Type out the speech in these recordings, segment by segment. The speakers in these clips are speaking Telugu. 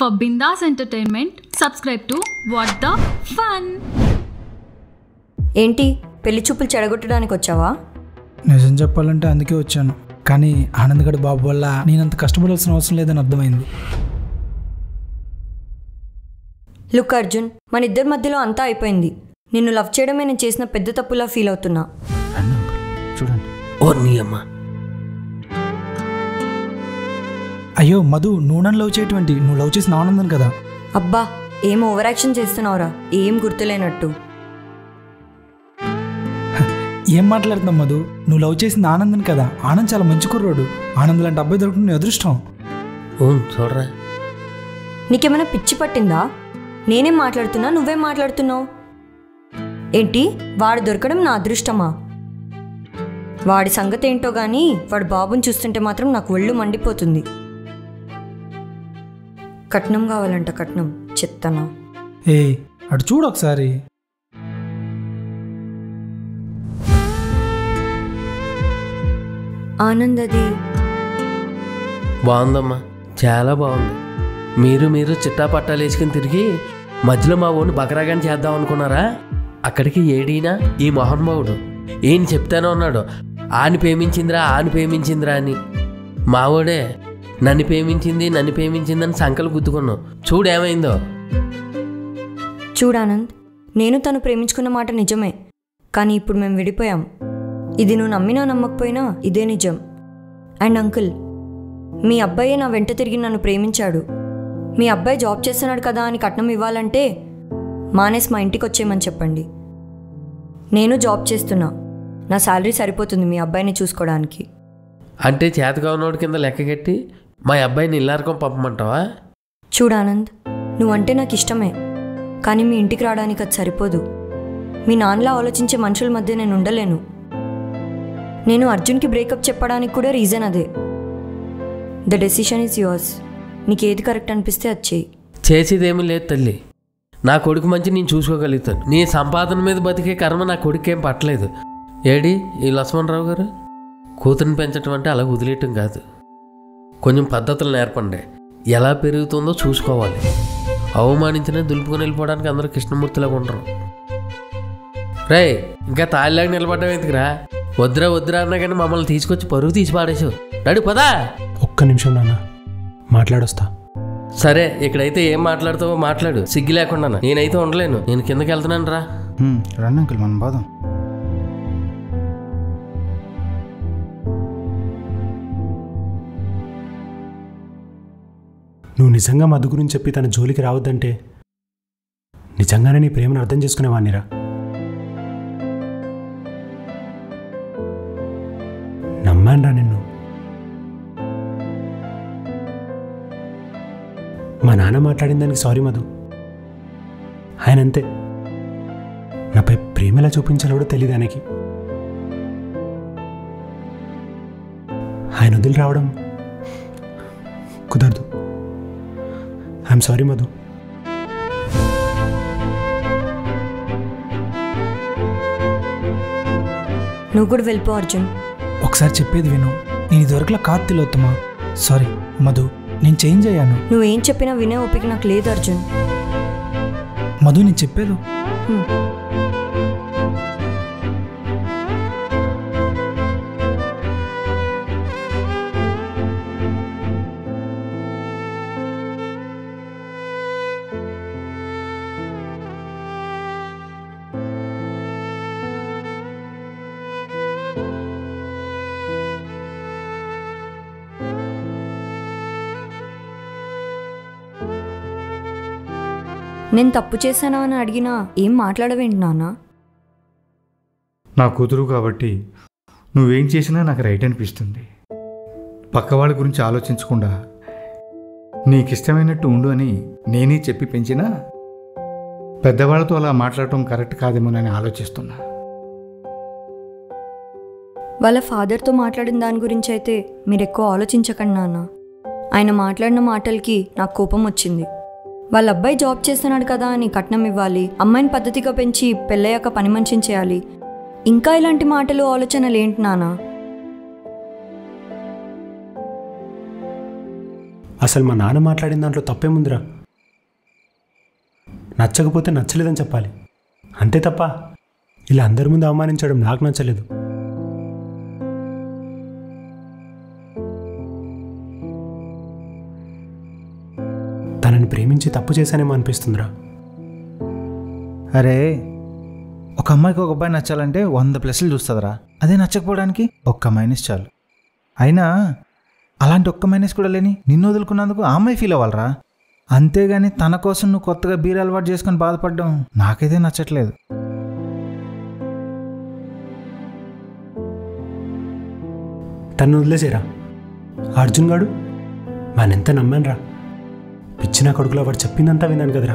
For Bindas Entertainment, subscribe to What the Fun. ఏంటి పెళ్లి చూపులు చెడగొట్టడానికి వచ్చావా నిజం చెప్పాలంటే అందుకే వచ్చాను కానీ ఆనందగడ్ బాబు వల్ల నేనంత కష్టపడాల్సిన అవసరం లేదని అర్థమైంది లుక్ అర్జున్ మన ఇద్దరి మధ్యలో అంతా అయిపోయింది నిన్ను లవ్ చేయడమే నేను చేసిన పెద్ద తప్పులా ఫీల్ అవుతున్నా రండి అంకుల్ చూడండి ఓ నీ అమ్మ అయ్యో మధు నువ్వు నన్ను లవ్ చేయటువంటి నువ్వు లవ్ చేసిన ఆనందం కదా అబ్బా ఏం ఓవర్ యాక్షన్ చేస్తున్నావురా ఏం గుర్తులేనట్టు ఏం మాట్లాడుతున్నావు మధు నువ్వు లవ్ చేసిన ఆనందం కదా ఆనంద్ చాలా మంచి కుర్రోడు ఆనంద్ లాంటి అబ్బాయి దొరకడం నీ అదృష్టం ఓ చూడరా నీకేమైనా పిచ్చి పట్టిందా నేనేం మాట్లాడుతున్నా నువ్వేం మాట్లాడుతున్నావు ఏంటి వాడు దొరకడం నా అదృష్టమా వాడి సంగతి ఏంటో గానీ వాడు బాబుని చూస్తుంటే మాత్రం నాకు ఒళ్ళు మండిపోతుంది కట్నం కావాలంట కట్నం చెత్తనా ఏ అటు చూడు ఒకసారి ఆనంద్ అది బాగుందమ్మా చాలా బాగుంది మీరు మీరు చిట్టా పట్టాలు వేసుకుని తిరిగి మధ్యలో మా ఓడిని బకరాగాని చేద్దాం అనుకున్నారా అక్కడికి ఏడీనా ఈ మహానుభావుడు ఏం చెప్తానే ఉన్నాడు ఆని ప్రేమించిందిరా ఆని ప్రేమించిందిరా అని మావోడే నన్ను ప్రేమించింది నన్ను ప్రేమించిందని సంకలు గుద్దుకున్నావు చూడేమైందో చూడానంద్ నేను తను ప్రేమించుకున్న మాట నిజమే కానీ ఇప్పుడు మేము విడిపోయాం ఇది నువ్వు నమ్మినా నమ్మకపోయినా ఇదే నిజం అండ్ అంకుల్ మీ అబ్బాయే నా వెంట తిరిగి నన్ను ప్రేమించాడు మీ అబ్బాయి జాబ్ చేస్తున్నాడు కదా అని కట్నం ఇవ్వాలంటే మానేసి మా ఇంటికి వచ్చేయమని చెప్పండి నేను జాబ్ చేస్తున్నా నా శాలరీ సరిపోతుంది మీ అబ్బాయిని చూసుకోవడానికి అంటే చేతగా ఉన్నోడి కింద లెక్క కట్టి మా అబ్బాయిని ఇల్లారకం పంపమంటావా చూడానంద్ నువ్వంటే నాకు ఇష్టమే కానీ మీ ఇంటికి రావడానికి అది సరిపోదు మీ నాన్నలా ఆలోచించే మనుషుల మధ్య నేను ఉండలేను నేను అర్జున్కి బ్రేకప్ చెప్పడానికి కూడా రీజన్ అదే ద డెసిషన్ ఈజ్ యువర్స్ నీకు ఏది కరెక్ట్ అనిపిస్తే అది చేయి చేసేదేమీ లేదు తల్లి నా కొడుకు మంచి నేను చూసుకోగలుగుతాను నీ సంపాదన మీద బతికే కర్మ నా కొడుకేం పట్టలేదు ఏడి ఈ లక్ష్మణరావు గారు కూతురిని పెంచడం అంటే అలా వదిలేయటం కాదు కొంచెం పద్ధతులు నేర్పండి ఎలా పెరుగుతుందో చూసుకోవాలి అవమానించిన దులుపుకొని వెళ్ళిపోవడానికి అందరూ కృష్ణమూర్తిలాగా ఉండరు రే ఇంకా తాళ్ళలాగా నిలబడ్డం ఎందుకురా వద్దురా వద్దురా అన్నా కానీ మమ్మల్ని తీసుకొచ్చి పరుగు తీసి పాడేసావు నడు పదా ఒక్క నిమిషం నాన్న మాట్లాడొస్తా సరే ఇక్కడైతే ఏం మాట్లాడతావో మాట్లాడు సిగ్గు లేకుండా నేనైతే ఉండలేను నేను కిందకి వెళ్తున్నాను రా హ్మ్, రండి అంకుల్ మనం బాదం నువ్వు నిజంగా మధు గురించి చెప్పి తన జోలికి రావద్దంటే నిజంగానే నీ ప్రేమను అర్థం చేసుకునేవాణ్ణిరా నమ్మానురా నిన్ను మా నాన్న మాట్లాడిన దానికి సారీ మధు ఆయన అంతే నాపై ప్రేమ ఎలా చూపించాలో కూడా తెలియదు ఆయనకి ఆయన వదిలి రావడం కుదరదు ఐఎమ్ సారీ మధు నువ్వు కూడా వెళ్ళిపో అర్జున్ ఒకసారి చెప్పేది విను నేను ఇదివరకులా కాదు తెలియత్తమా సారీ మధు నేను చేంజ్ అయ్యాను నువ్వేం చెప్పినా వినే ఓపిక నాకు లేదు అర్జున్ మధు నేను చెప్పేది హ్మ్. నేను తప్పు చేశానా అని అడిగినా ఏం మాట్లాడవేంటి నాన్న నా కూతురు కాబట్టి నువ్వేం చేసినా నాకు రైట్ అనిపిస్తుంది పక్క వాళ్ళ గురించి ఆలోచించకుండా నీకు ఇష్టమైనట్టు ఉండు అని నేనే చెప్పి పెంచినా పెద్దవాళ్ళతో అలా మాట్లాడటం కరెక్ట్ కాదేమోనని ఆలోచిస్తున్నా వాళ్ళ ఫాదర్తో మాట్లాడిన దాని గురించి అయితే మీరు ఎక్కువ ఆలోచించకండి నాన్న ఆయన మాట్లాడిన మాటలకి నాకు కోపం వచ్చింది వాళ్ళ అబ్బాయి జాబ్ చేస్తున్నాడు కదా అని కట్నం ఇవ్వాలి అమ్మాయిని పద్ధతిగా పెంచి పెళ్ళయ్యాక పని మనిషిని చేయాలి ఇంకా ఇలాంటి మాటలు ఆలోచనలు ఏంటి నాన్న అసలు మా నాన్న మాట్లాడిన దాంట్లో తప్పేముందిరా నచ్చకపోతే నచ్చలేదని చెప్పాలి అంతే తప్ప ఇలా అందరి ముందు అవమానించడం నాకు నచ్చలేదు తనని ప్రేమించి తప్పు చేశానేమో అనిపిస్తుందిరా అరే ఒక అమ్మాయికి ఒక అబ్బాయి నచ్చాలంటే వంద ప్లస్లు చూస్తుందిరా అదే నచ్చకపోవడానికి ఒక్క మైనస్ చాలు అయినా అలాంటి ఒక్క మైనస్ కూడా లేని నిన్ను వదులుకున్నందుకు ఆ అమ్మాయి ఫీల్ అవ్వాలరా అంతేగాని తన కోసం నువ్వు కొత్తగా బీర్ అలవాటు చేసుకొని బాధపడడం నాకైతే నచ్చట్లేదు తను వదిలేసేరా అర్జున్ గాడు వానెంత నమ్మానురా పిచ్చిన కొడుకులో వాడు చెప్పిందంతా విన్నాను కదరా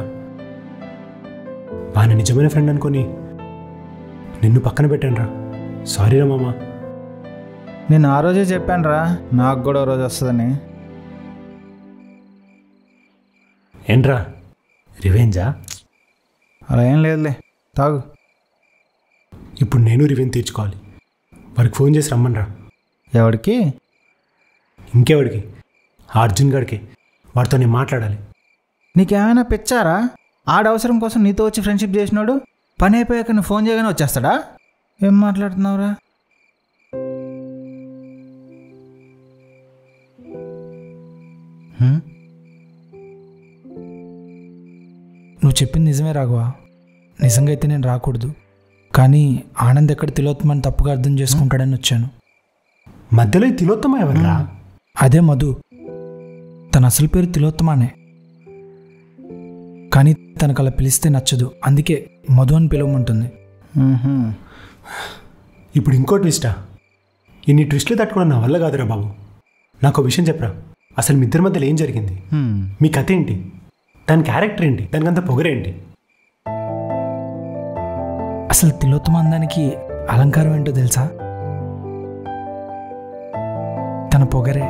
వాని నిజమైన ఫ్రెండ్ అనుకొని నిన్ను పక్కన పెట్టానురా సారీరా మామా నేను ఆ రోజే చెప్పాను రా నాకు కూడా ఓ రోజు వస్తుందని ఏంట్రా రివెంజా అలా ఏం లేదులే తాగు ఇప్పుడు నేను రివెంజ్ తీర్చుకోవాలి వాడికి ఫోన్ చేసి రమ్మనరా ఎవడికి ఇంకెవడికి ఆ అర్జున్ గాడికి వాడితో నేను మాట్లాడాలి నీకేమైనా పిచ్చారా ఆడ అవసరం కోసం నీతో వచ్చి ఫ్రెండ్షిప్ చేసినాడు పని అయిపోయాక నువ్వు ఫోన్ చేయగానే వచ్చేస్తాడా ఏం మాట్లాడుతున్నావురా హ్మ్? నువ్వు చెప్పింది నిజమే రాఘవ నిజంగా అయితే నేను రాకూడదు కానీ ఆనంద్ ఎక్కడ తిలోత్తమని తప్పుగా అర్థం చేసుకుంటాడని వచ్చాను మధ్యలో ఈ తిలోత్తమ ఎవర్రా అదే మధు తన అసలు పేరు తిలోత్తమానే కానీ తనకు అలా పిలిస్తే నచ్చదు అందుకే మధు అని పిలవమంటుంది ఇప్పుడు ఇంకో ట్విస్టా ఇన్ని ట్విస్టులు తట్టుకోవడం నా వల్ల కాదురా బాబు నాకు ఒక విషయం చెప్పరా అసలు మీ ఇద్దరి మధ్యలో ఏం జరిగింది మీ కథ ఏంటి దాని క్యారెక్టర్ ఏంటి దానికంత పొగరేంటి అసలు తిలోత్తమ అందానికి అలంకారం ఏంటో తెలుసా తన పొగరే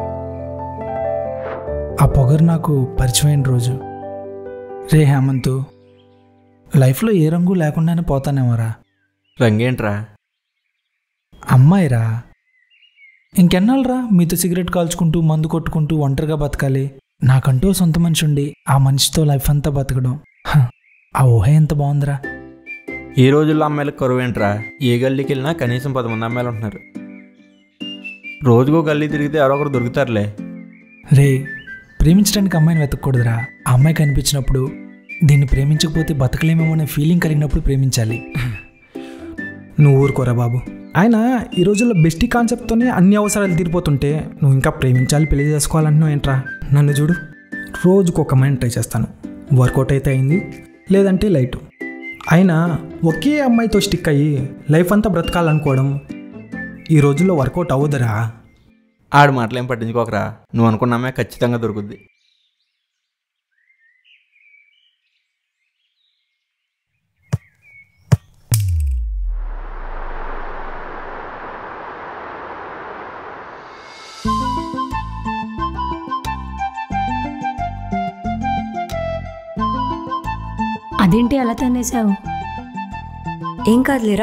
ఆ పొగరు నాకు పరిచయమైన రోజు రే హేమంత్ లైఫ్లో ఏ రంగు లేకుండానే పోతానేమోరా రంగేంట్రా అమ్మాయిరా ఇంకెన్నాళ్ళరా మీతో సిగరెట్ కాల్చుకుంటూ మందు కొట్టుకుంటూ ఒంటరిగా బతకాలి నాకంటూ ఓ సొంత మనిషి ఉండి ఆ మనిషితో లైఫ్ అంతా బతకడం హ, ఆ ఊహ ఎంత బాగుందిరా ఈ రోజుల్లో అమ్మాయిలకు కరువేంట్రా ఏ గల్లీకి వెళ్ళినా కనీసం పది మంది అమ్మాయిలు ఉంటున్నారు రోజుకో గల్లీ తిరిగితే ఎవరో ఒకరు దొరుకుతారులే రే ప్రేమించడానికి అమ్మాయిని వెతకూడదురా ఆ అమ్మాయి కనిపించినప్పుడు దీన్ని ప్రేమించకపోతే బతకలేమేమో అనే ఫీలింగ్ కలిగినప్పుడు ప్రేమించాలి నువ్వు ఊరుకోరా బాబు ఆయన ఈ రోజుల్లో బెస్టీ కాన్సెప్ట్తోనే అన్ని అవసరాలు తీరిపోతుంటే నువ్వు ఇంకా ప్రేమించాలి పెళ్లి చేసుకోవాలంటున్నావు ఏంట్రా నన్ను చూడు రోజుకు ఒక అమ్మాయిని ట్రై చేస్తాను వర్కౌట్ అయితే అయింది లేదంటే లైట్ అయినా ఒకే అమ్మాయితో స్టిక్ అయ్యి లైఫ్ అంతా బ్రతకాలనుకోవడం ఈ రోజుల్లో వర్కౌట్ అవ్వదురా ఆడి మాటలేం పట్టించుకోకరా నువ్వు అనుకున్న అమ్మాయి ఖచ్చితంగా దొరుకుద్ది అదేంటి అలా తనేసావు ఏం కాదులేరా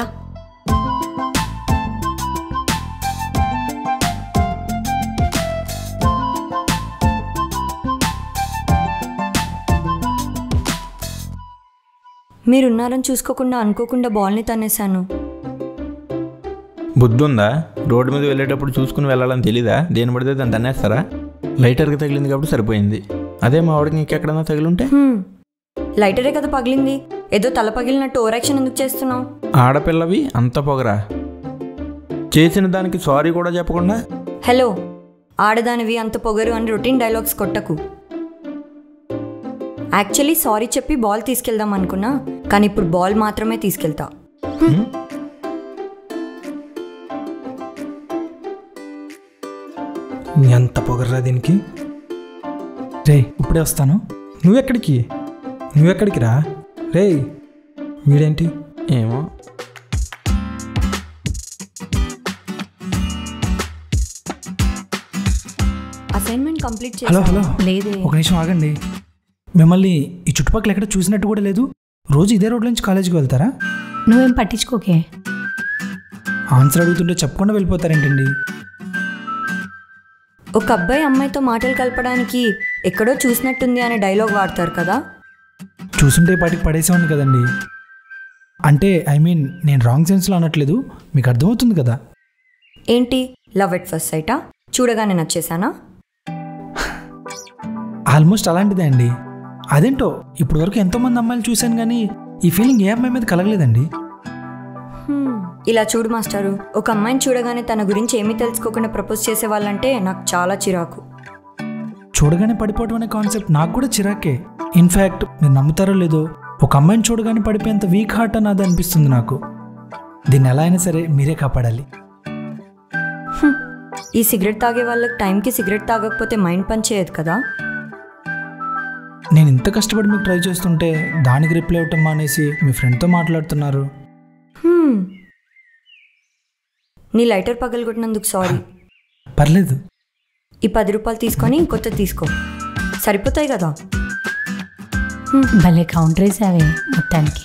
మీరున్నారని చూసుకోకుండా అనుకోకుండా బాల్ని తనేశాను బుద్ధి ఉందా రోడ్డు మీద వెళ్ళేటప్పుడు చూసుకుని వెళ్ళాలని తెలీదా దేని పడితే దాన్ని తన్నేస్తారా లైటర్కి తగిలింది కాబట్టి సరిపోయింది అదే మా వాడికి ఇంకెక్కడన్నా తగిలింటే హ్మ్. లైటరే కదా పగిలింది ఏదో తల పగిలినట్టు ఓరాక్షన్ ఎందుకు చేస్తున్నావు ఆడపిల్లవి అంత పొగరా చేసిన దానికి సారీ కూడా చెప్పకుండా హలో ఆడదానివి అంత పొగరు అని రొటీన్ డైలాగ్స్ కొట్టకు యాక్చువల్లీ సారీ చెప్పి బాల్ తీసుకెళ్దాం అనుకున్నా కానీ ఇప్పుడు బాల్ మాత్రమే తీసుకెళ్తా ఎంత పొగర్రా దీనికి రే ఇప్పుడే వస్తాను నువ్వెక్కడికి నువ్వెక్కడికి రా రే వీడేంటి ఏమో అసైన్మెంట్ కంప్లీట్ హలో చేసి హలో లేదే ఒక నిమిషం ఆగండి మిమ్మల్ని ఈ చుట్టుపక్కల ఎక్కడ చూసినట్టు కూడా లేదు రోజు ఇదే రోడ్ నుంచి కాలేజీకి వెళ్తారా నువ్వేం పట్టించుకోకే ఆన్సర్ అడుగుతుంటే చెప్పకుండా వెళ్ళిపోతారేంటండి ఒక అబ్బాయి అమ్మాయితో మాటలు కలపడానికి ఎక్కడో చూసినట్టుంది అనే డైలాగ్ వాడతారు కదా చూసుంటే ఈ పాటికి పడేసేవాడిని కదండి అంటే ఐ మీన్ నేను రాంగ్ సెన్స్లో అనట్లేదు మీకు అర్థమవుతుంది కదా ఏంటి లవ్ ఎట్ ఫస్ట్ సైటా చూడగానే నచ్చేసానా ఆల్మోస్ట్ అలాంటిదే అండి అదేంటో ఇప్పటి వరకు ఎంతోమంది అమ్మాయిలు చూశాను కానీ ఈ ఫీలింగ్ ఏ అమ్మాయి మీద కలగలేదండి హ్మ్, ఇలా చూడు మాస్టారు ఒక అమ్మాయిని చూడగానే తన గురించి ఏమీ తెలుసుకోకుండా ప్రపోజ్ చేసే వాళ్ళంటే నాకు చాలా చిరాకు చూడగానే పడిపోవడం అనే కాన్సెప్ట్ నాకు కూడా చిరాకే ఇన్ఫ్యాక్ట్ మీరు నమ్ముతారో లేదో ఒక అమ్మాయిని చూడగానే పడిపోయేంత వీక్ హార్ట్ అన్నది అనిపిస్తుంది నాకు దీన్ని ఎలా అయినా సరే మీరే కాపాడాలి ఈ సిగరెట్ తాగే వాళ్ళకి టైంకి సిగరెట్ తాగకపోతే మైండ్ పని చేయదు కదా నేను ఇంత కష్టపడి మీకు ట్రై చేస్తుంటే దానికి రిప్లై ఇవ్వటం మానేసి మీ ఫ్రెండ్తో మాట్లాడుతున్నారు హ్మ్. నీ లైటర్ పగలగొట్టినందుకు సారీ పర్లేదు ఈ పది రూపాయలు తీసుకొని కొత్త తీసుకో సరిపోతాయి కదా భలే కౌంటర్ వేసావే మొత్తానికి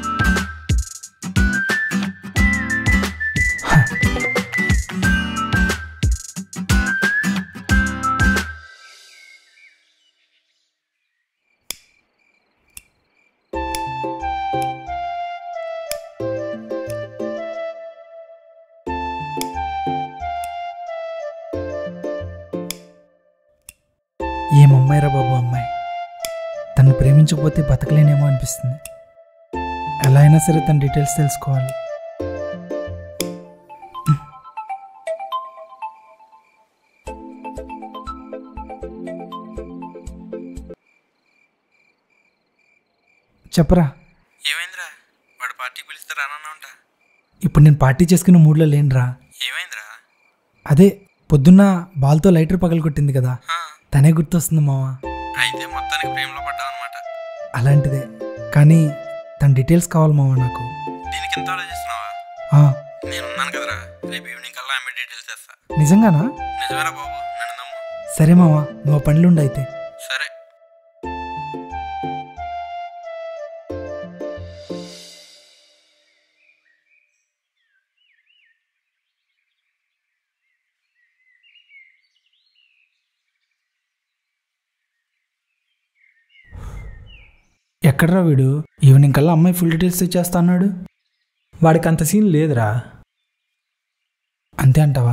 ఏమమ్మాయిరా బాబు అమ్మాయి తను ప్రేమించకపోతే బతకలేనేమో అనిపిస్తుంది ఎలా అయినా సరే తన డీటెయిల్స్ తెలుసుకోవాలి చెప్పరా ఏమైందిరా వాడు పార్టీకి పిలిస్తే రానన్నా ఉంటా ఇప్పుడు నేను పార్టీ చేసుకునే మూడ్లో లేనురా ఏమైందిరా అదే పొద్దున్న బాల్తో లైటర్ పగలగొట్టింది కదా తనే గుర్తొస్తుంది మావా అయితే మొత్తానికి ప్రేమలో పడ్డావు అనమాట అలాంటిదే కానీ తన డీటెయిల్స్ కావాలి మావా నాకు దీనికి ఎంత ఆలోచిస్తున్నావా ఆ, నేనున్నాను కదరా రేపు ఈవినింగ్ కల్లా ఆమె డీటెయిల్స్ చేస్తా నిజంగానా నిజమేరా బాబు నన్ను నమ్ము సరే మావా నువ్వు ఆ పనులుండు అయితే సరే ఎక్కడ్రా వీడు ఈవినింగ్ కల్లా అమ్మాయి ఫుల్ డీటెయిల్స్ ఇచ్చేస్తా అన్నాడు వాడికి అంత సీన్ లేదురా అంతే అంటావా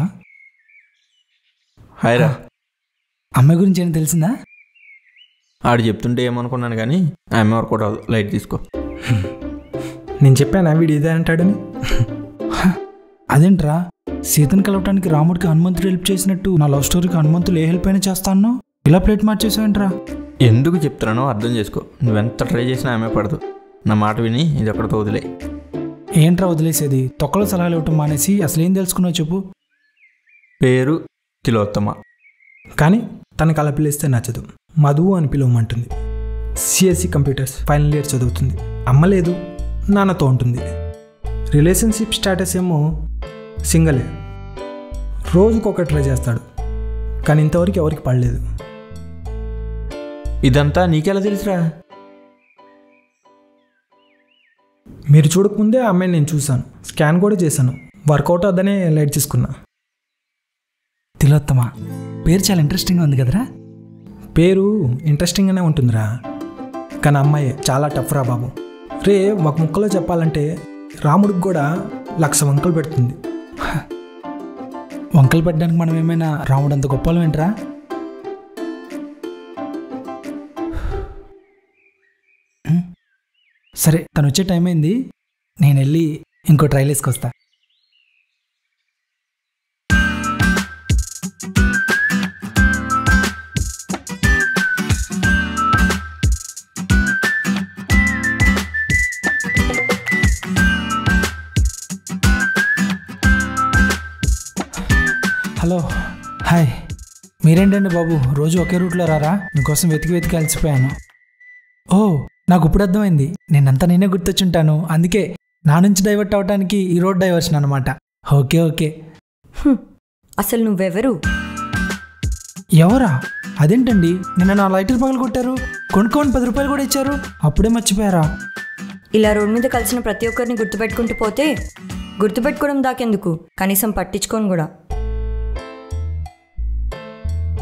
హాయ్ రా అమ్మాయి గురించి ఏం తెలిసిందా ఆడు చెప్తుంటే ఏమనుకున్నాను కానీ ఆమె వర్కౌట్ అవ్వదు లైట్ తీసుకో నేను చెప్పానా వీడు ఇదే అంటాడని అదేంట్రా సీతను కలవటానికి రాముడికి హనుమంతుడు హెల్ప్ చేసినట్టు నా లవ్ స్టోరీకి హనుమంతులు ఏ హెల్ప్ అయినా చేస్తా అన్నావు ఇలా ప్లేట్ మార్చేసావేంట్రా ఎందుకు చెప్తున్నానో అర్థం చేసుకో నువ్వెంత ట్రై చేసినా ఆమె పడదు నా మాట విని ఇది ఒక్కడితో వదిలే ఏంట్రా వదిలేసేది తొక్కలో సలహాలు ఇవ్వటం మానేసి అసలు ఏం తెలుసుకున్నావు చెప్పు పేరు తిలోత్తమ కానీ తనకు అలా పిలిస్తే నచ్చదు మధు అని పిలవమంటుంది సిఎస్సి కంప్యూటర్స్ ఫైనల్ ఇయర్ చదువుతుంది అమ్మ లేదు నాన్నతో ఉంటుంది రిలేషన్షిప్ స్టేటస్ ఏమో సింగలే రోజుకు ఒక ట్రై చేస్తాడు కానీ ఇంతవరకు ఎవరికి పడలేదు ఇదంతా నీకెలా తెలుసురా మీరు చూడకముందే ఆ అమ్మాయిని నేను చూశాను స్కాన్ కూడా చేశాను వర్కౌట్ అద్దనే లైట్ తీసుకున్నా తిలోత్తమ పేరు చాలా ఇంట్రెస్టింగ్గా ఉంది కదరా పేరు ఇంట్రెస్టింగ్గానే ఉంటుందిరా కానీ అమ్మాయి చాలా టఫ్ రా బాబు రే ఒక ముక్కలో చెప్పాలంటే రాముడికి కూడా లక్ష వంకలు పెడుతుంది హ. వంకలు పెట్టడానికి మనం ఏమైనా రాముడు అంత గొప్పలం ఏంట్రా సరే తను వచ్చే టైం అయింది నేను వెళ్ళి ఇంకో ట్రైల్ వేసుకొస్తా హలో హాయ్ మీరేంటండి బాబు రోజు ఒకే రూట్లో రారా మీకోసం వెతికి వెతికి అలసిపోయాను ఓ నాకు ఇప్పుడు అర్థమైంది నేనంతా నేనే గుర్తొచ్చుంటాను అందుకే నా నుంచి డైవర్ట్ అవడానికి ఈ రోడ్ డైవర్షన్ అనమాట ఓకే ఓకే హ్మ్. అసలు నువ్వెవరు ఎవరా అదేంటండి నిన్న నా లైటర్ పగలు కొట్టారు కొనుక్కోని పది రూపాయలు కూడా ఇచ్చారు అప్పుడే మర్చిపోయారా ఇలా రోడ్ మీద కలిసిన ప్రతి ఒక్కరిని గుర్తుపెట్టుకుంటూ పోతే గుర్తుపెట్టుకోవడం దాకెందుకు కనీసం పట్టించుకోను కూడా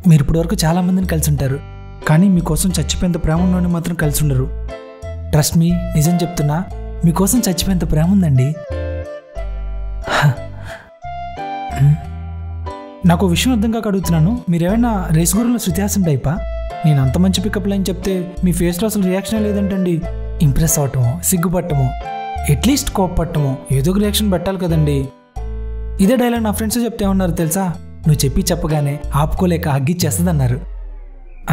మీరు ఇప్పటివరకు చాలా మందిని కలిసి ఉంటారు కానీ మీకోసం చచ్చిపోయేంత ప్రేమ ఉన్నోని మాత్రం కలిసి ఉండరు ట్రస్ట్ మీ నిజం చెప్తున్నా మీకోసం చచ్చిపోయేంత ప్రేమ ఉందండి హ. హ్మ్. నాకు ఓ విషయం అర్థం కాక అడుగుతున్నాను మీరేమైనా రేస్ గురులో శృతిహాసన్ టైపా నేను అంత మంచి పికప్ లైన్ చెప్తే మీ ఫేస్లో అసలు రియాక్షన్ లేదంటండి ఇంప్రెస్ అవటమో సిగ్గుపట్టమో అట్లీస్ట్ కోప్పట్టమో ఏదో ఒక రియాక్షన్ పెట్టాలి కదండి ఇదే డైలాగ్ నా ఫ్రెండ్స్ చెప్తే ఏమన్నారు తెలుసా నువ్వు చెప్పి చెప్పగానే ఆపుకోలేక హగ్గిచ్చేస్తుందన్నారు ఆ.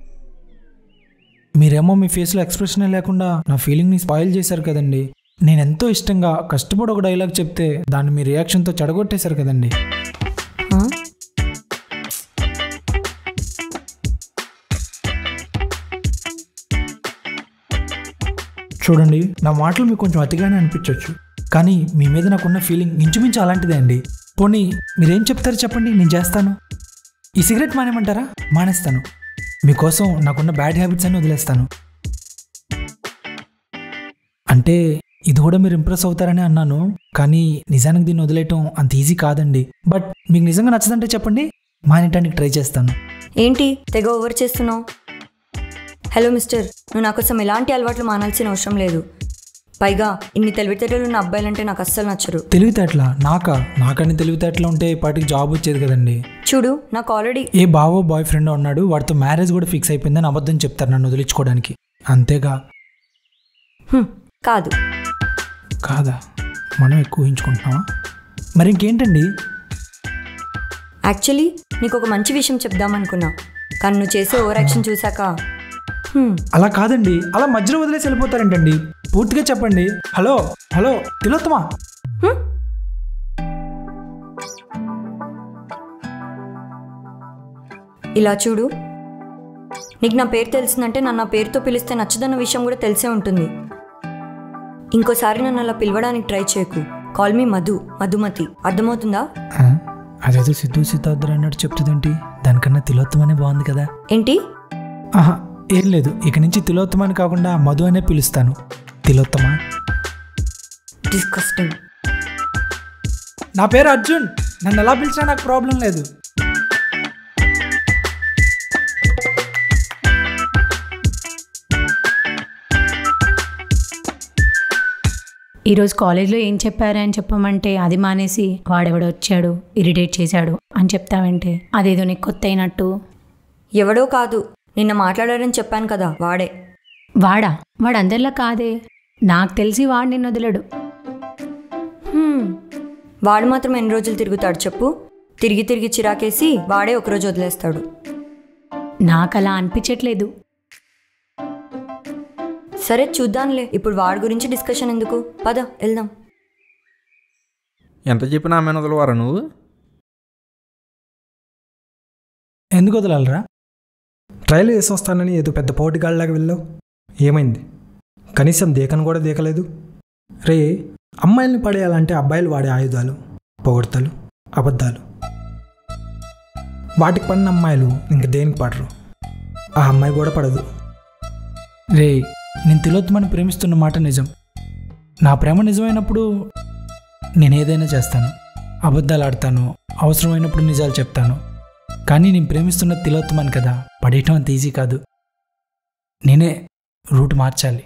మీరేమో మీ ఫేస్లో ఎక్స్ప్రెషనే లేకుండా నా ఫీలింగ్ని స్పాయిల్ చేశారు కదండి నేను ఎంతో ఇష్టంగా కష్టపడి ఒక డైలాగ్ చెప్తే దాన్ని మీ రియాక్షన్తో చెడగొట్టేశారు కదండి ఆ? చూడండి నా మాటలు మీకు కొంచెం అతిగానే అనిపించవచ్చు కానీ మీ మీద నాకున్న ఫీలింగ్ ఇంచుమించు అలాంటిదే అండి పోనీ మీరేం చెప్తారు చెప్పండి నేను చేస్తాను ఈ సిగరెట్ మానేమంటారా మానేస్తాను మీకోసం నాకున్న బ్యాడ్ హ్యాబిట్స్ అన్ని వదిలేస్తాను అంటే ఇది కూడా మీరు ఇంప్రెస్ అవుతారని అన్నాను కానీ నిజానికి దీన్ని వదిలేయటం అంత ఈజీ కాదండి బట్ మీకు నిజంగా నచ్చదంటే చెప్పండి మానేయటానికి ట్రై చేస్తాను ఏంటి తెగ ఓవర్ చేస్తున్నావు హలో మిస్టర్ నువ్వు నా కోసం ఎలాంటి అలవాట్లు మానాల్సిన అవసరం లేదు పైగా ఇన్ని తెలివితేటలు ఉన్న అబ్బాయిలంటే నాకు అస్సలు నచ్చరు తెలివితేటలా నాకా నాకని తెలివితేటలు ఉంటే ఈ పాటికి జాబ్ వచ్చేది కదండి చూడు నాకు ఆల్రెడీ ఏ బావో బాయ్ ఫ్రెండ్ ఉన్నాడు వాడితో మ్యారేజ్ కూడా ఫిక్స్ అయిపోయిందని అబద్ధం చెప్తారు నన్ను వదిలించుకోవడానికి అంతేగా హ్మ్, కాదు కాదా మనం ఎక్కువ ఊహించుకుంటున్నావా మరి ఇంకేంటండి యాక్చువల్లీ నీకు ఒక మంచి విషయం చెప్దామనుకున్నా కానీ నువ్వు చేసే ఓవర్ యాక్షన్ చూశాక హ్మ్, అలా కాదండి అలా మధ్యలో వదిలేసి వెళ్ళిపోతారేంటండి పూర్తిగా చెప్పండి హలో హలో తిలోత్తమా ఇలా చూడు నీకు నా పేరు తెలిసిందంటే నన్ను నా పేరుతో పిలిస్తే నచ్చదన్న విషయం కూడా తెలిసే ఉంటుంది ఇంకోసారి నన్ను అలా పిలవడానికి ట్రై చేయకు కాల్ మీ మధు మధుమతి అర్థమవుతుందా ఆ, అదేదో సిద్ధు సిద్ధార్థులు అన్నట్టు చెప్తుందేంటి దానికన్నా తిలోత్తమనే బాగుంది కదా ఏంటి ఆహా ఏం లేదు ఇక నుంచి తిలోత్తమని కాకుండా మధు అనే పిలుస్తాను తిలోత్తమా డిస్కస్టింగ్ నా పేరు అర్జున్ నన్ను ఎలా పిలిచినా నాకు ప్రాబ్లం లేదు ఈరోజు కాలేజ్లో ఏం చెప్పారు అని చెప్పమంటే అది మానేసి వాడెవడో వచ్చాడు ఇరిటేట్ చేశాడు అని చెప్తావంటే అదేదో నీకు కొత్త అయినట్టు ఎవడో కాదు నిన్న మాట్లాడారని చెప్పాను కదా వాడే వాడా వాడు అందరిలా కాదే నాకు తెలిసి వాడు నిన్ను వదిలాడు హ్మ్. వాడు మాత్రం ఎన్ని రోజులు తిరుగుతాడు చెప్పు తిరిగి తిరిగి చిరాకేసి వాడే ఒకరోజు వదిలేస్తాడు నాకు అలా అనిపించట్లేదు సరే చూద్దాంలే ఇప్పుడు వాడి గురించి డిస్కషన్ ఎందుకు పద వెళ్దాం ఎంత చెప్పినా ఆమె వదలవారా నువ్వు ఎందుకు వదలాలరా ట్రైల్ వేసి వస్తానని ఏదో పెద్ద పోటీగాళ్ళలాగా వెళ్ళావు ఏమైంది కనీసం దేకను కూడా దేకలేదు రే అమ్మాయిల్ని పడేయాలంటే అబ్బాయిలు వాడే ఆయుధాలు పొగడతలు అబద్ధాలు వాటికి పడిన అమ్మాయిలు ఇంక దేనికి పడరు ఆ అమ్మాయి కూడా పడదు రే నేను తిలోత్తమని ప్రేమిస్తున్న మాట నిజం నా ప్రేమ నిజమైనప్పుడు నేను ఏదైనా చేస్తాను అబద్ధాలు ఆడతాను అవసరమైనప్పుడు నిజాలు చెప్తాను కానీ నేను ప్రేమిస్తున్న తిలోత్తమని కదా పడేయటం అంత ఈజీ కాదు నేనే రూట్ మార్చాలి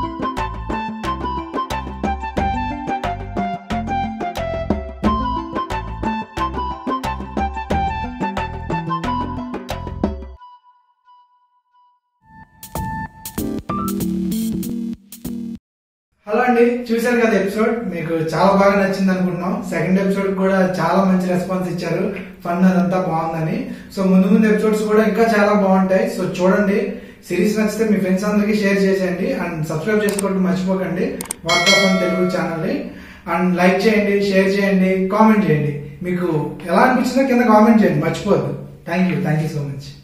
హలో అండి చూశారు కదా ఎపిసోడ్ మీకు చాలా బాగా నచ్చింది అనుకుంటున్నాం సెకండ్ ఎపిసోడ్ కూడా చాలా మంచి రెస్పాన్స్ ఇచ్చారు ఫన్ అదంతా బాగుందని సో ముందు ముందు ఎపిసోడ్స్ కూడా ఇంకా చాలా బాగుంటాయి సో చూడండి సిరీస్ నచ్చితే మీ ఫ్రెండ్స్ అందరికీ షేర్ చేసేయండి అండ్ సబ్స్క్రైబ్ చేసుకోవడం మర్చిపోకండి వాట్సాప్ అని తెలుగు ఛానల్ని అండ్ లైక్ చేయండి షేర్ చేయండి కామెంట్ చేయండి మీకు ఎలా అనిపించిందో కింద కామెంట్ చేయండి మర్చిపోవద్దు thank you thank you so much